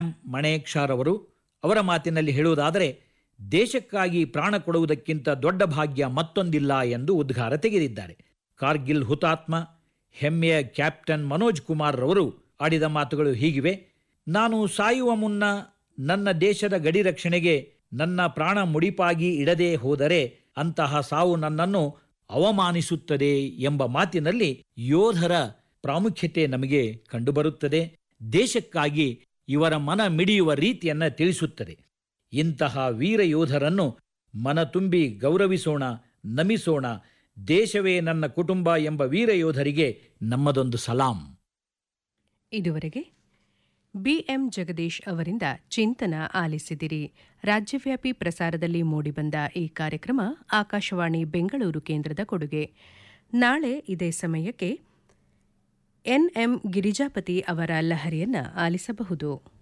ಮಣೇಕ್ಷಾರವರು ಅವರ ಮಾತಿನಲ್ಲಿ ಹೇಳುವುದಾದರೆ ದೇಶಕ್ಕಾಗಿ ಪ್ರಾಣ ಕೊಡುವುದಕ್ಕಿಂತ ದೊಡ್ಡ ಭಾಗ್ಯ ಮತ್ತೊಂದಿಲ್ಲ ಎಂದು ಉದ್ಗಾರ ತೆಗೆದಿದ್ದಾರೆ ಕಾರ್ಗಿಲ್ ಹುತಾತ್ಮ ಹೆಮ್ಮೆಯ ಕ್ಯಾಪ್ಟನ್ ಮನೋಜ್ ಕುಮಾರ್ ರವರು ಆಡಿದ ಮಾತುಗಳು ಹೀಗಿವೆ ನಾನು ಸಾಯುವ ಮುನ್ನ ನನ್ನ ದೇಶದ ಗಡಿ ರಕ್ಷಣೆಗೆ ನನ್ನ ಪ್ರಾಣ ಮುಡಿಪಾಗಿ ಇಡದೆ ಹೋದರೆ ಅಂತಹ ಸಾವು ನನ್ನನ್ನು ಅವಮಾನಿಸುತ್ತದೆ ಎಂಬ ಮಾತಿನಲ್ಲಿ ಯೋಧರ ಪ್ರಾಮುಖ್ಯತೆ ನಮಗೆ ಕಂಡುಬರುತ್ತದೆ ದೇಶಕ್ಕಾಗಿ ಇವರ ಮನ ಮಿಡಿಯುವ ರೀತಿಯನ್ನ ತಿಳಿಸುತ್ತದೆ ಇಂತಹ ವೀರ ಯೋಧರನ್ನು ಮನ ತುಂಬಿ ಗೌರವಿಸೋಣ ನಮಿಸೋಣ ದೇಶವೇ ನನ್ನ ಕುಟುಂಬ ಎಂಬ ವೀರ ಯೋಧರಿಗೆ ನಮ್ಮದೊಂದು ಸಲಾಂ ಇದುವರೆಗೆ ಬಿಎಂ ಜಗದೀಶ್ ಅವರಿಂದ ಚಿಂತನ ಆಲಿಸಿದಿರಿ ರಾಜ್ಯವ್ಯಾಪಿ ಪ್ರಸಾರದಲ್ಲಿ ಮೂಡಿಬಂದ ಈ ಕಾರ್ಯಕ್ರಮ ಆಕಾಶವಾಣಿ ಬೆಂಗಳೂರು ಕೇಂದ್ರದ ಕೊಡುಗೆ ನಾಳೆ ಇದೇ ಸಮಯಕ್ಕೆ ಎನ್ಎಂ ಗಿರಿಜಾಪತಿ ಅವರ ಲಹರಿಯನ್ನ ಆಲಿಸಬಹುದು